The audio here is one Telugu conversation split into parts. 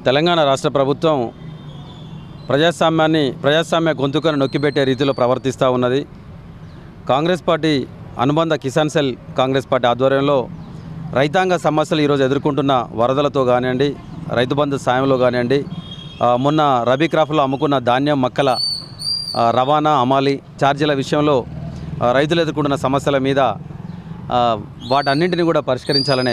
తెలంగాణ రాష్ట్ర ప్రభుత్వం ప్రజాస్వామ్యాన్ని ప్రజాస్వామ్య గొంతుకను నొక్కిపెట్టే రీతిలో ప్రవర్తిస్తూ ఉన్నది కాంగ్రెస్ పార్టీ అనుబంధ కిసాన్ సెల్ కాంగ్రెస్ పార్టీ ఆధ్వర్యంలో రైతాంగ సమస్యలు ఈరోజు ఎదుర్కొంటున్న వరదలతో కానివ్వండి రైతు బంధు సాయంలో కానివ్వండి ఆ, మొన్న రబీ క్రాప్లో అమ్ముకున్న ధాన్యం మక్కల ఆ, రవాణా అమాలి ఛార్జీల విషయంలో ఆ, రైతులు ఎదుర్కొంటున్న సమస్యల మీద ఆ, వాటన్నింటినీ కూడా పరిష్కరించాలనే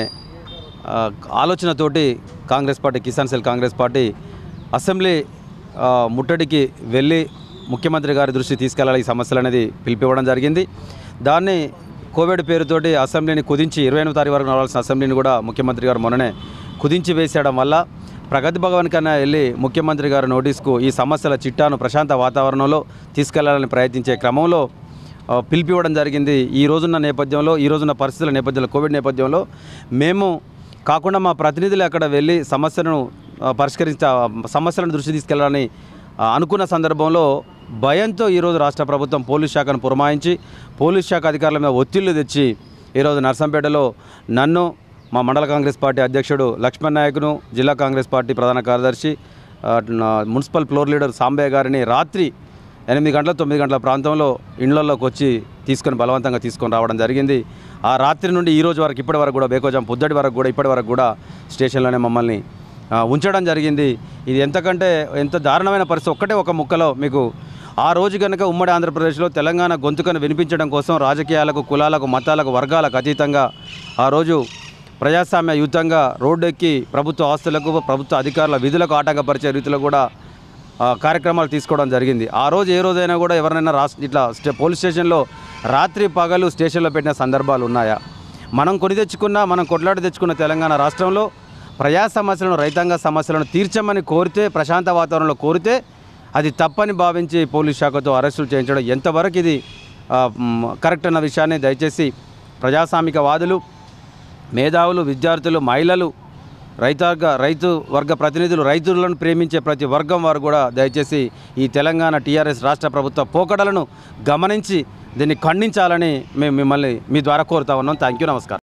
ఆ, ఆలోచనతోటి Congress party Kisan cell Congress party assembly ఆ, ముట్టడికి వెళ్ళి ముఖ్యమంత్రి గారి దృష్టి తీసుకెళ్లాలి ఈ సమస్యలు అనేది పిలిపివ్వడం జరిగింది దాన్ని కోవిడ్ పేరుతోటి అసెంబ్లీని కుదించి ఇరవై ఎనిమిది తారీఖు వరకు నడవాల్సిన అసెంబ్లీని కూడా ముఖ్యమంత్రి గారు మొన్ననే కుదించి వేసేయడం వల్ల ప్రగతి భవన్ కన్నా వెళ్ళి ముఖ్యమంత్రి గారి నోటీస్కు ఈ సమస్యల చిట్టాను ప్రశాంత వాతావరణంలో తీసుకెళ్లాలని ప్రయత్నించే క్రమంలో ఆ, పిలిపివ్వడం జరిగింది ఈ రోజున్న నేపథ్యంలో ఈ రోజున్న పరిస్థితుల నేపథ్యంలో కోవిడ్ నేపథ్యంలో మేము కాకుండా మా ప్రతినిధులు అక్కడ వెళ్ళి సమస్యను ఆ, పరిష్కరించ సమస్యలను దృష్టి తీసుకెళ్లాలని ఆ, అనుకున్న సందర్భంలో భయంతో ఈరోజు రాష్ట్ర ప్రభుత్వం పోలీస్ శాఖను పురమాయించి పోలీస్ శాఖ అధికారుల మీద ఒత్తిళ్లు తెచ్చి ఈరోజు నర్సంపేటలో నన్ను మా మండల కాంగ్రెస్ పార్టీ అధ్యక్షుడు లక్ష్మణ్ నాయకును జిల్లా కాంగ్రెస్ పార్టీ ప్రధాన కార్యదర్శి ఆ, నా మున్సిపల్ ఫ్లోర్ లీడర్ సాంబయ్య గారిని రాత్రి ఎనిమిది గంటల తొమ్మిది గంటల ప్రాంతంలో ఇండ్లలోకి వచ్చి తీసుకొని బలవంతంగా తీసుకొని రావడం జరిగింది ఆ రాత్రి నుండి ఈ రోజు వరకు ఇప్పటి వరకు కూడా బేకోజాం పొద్దుటి వరకు కూడా ఇప్పటి వరకు కూడా స్టేషన్లోనే మమ్మల్ని ఆ, ఉంచడం జరిగింది ఇది ఎంతకంటే ఎంత దారుణమైన పరిస్థితి ఒక్కటే ఒక ముక్కలో మీకు ఆ రోజు కనుక ఉమ్మడి ఆంధ్రప్రదేశ్లో తెలంగాణ గొంతుకను వినిపించడం కోసం రాజకీయాలకు కులాలకు మతాలకు వర్గాలకు అతీతంగా ఆ రోజు ప్రజాస్వామ్య యుతంగా రోడ్డెక్కి ప్రభుత్వ ఆస్తులకు ప్రభుత్వ అధికారుల విధులకు ఆటంకపరిచే రీతిలో కూడా ఆ, కార్యక్రమాలు తీసుకోవడం జరిగింది ఆ రోజు ఏ రోజైనా కూడా ఎవరైనా రాష్ట్ర ఇట్లా స్టే పోలీస్ స్టేషన్లో రాత్రి పగలు స్టేషన్లో పెట్టిన సందర్భాలు ఉన్నాయా మనం కొని తెచ్చుకున్న మనం కొట్లాడి తెచ్చుకున్న తెలంగాణ రాష్ట్రంలో ప్రజా సమస్యలను రైతాంగ సమస్యలను తీర్చమని కోరితే ప్రశాంత వాతావరణంలో కోరితే అది తప్పని భావించి పోలీస్ శాఖతో అరెస్టులు చేయించడం ఎంతవరకు ఇది ఆ, మ్, కరెక్ట్ అన్న విషయాన్ని దయచేసి ప్రజాస్వామిక వాదులు మేధావులు విద్యార్థులు మహిళలు రైతార్గ రైతు వర్గ ప్రతినిధులు రైతులను ప్రేమించే ప్రతి వర్గం వారు కూడా దయచేసి ఈ తెలంగాణ టీఆర్ఎస్ రాష్ట్ర ప్రభుత్వ పోకడలను గమనించి దీన్ని ఖండించాలని మేము మిమ్మల్ని మీ ద్వారా కోరుతా ఉన్నాం థ్యాంక్ యూ నమస్కారం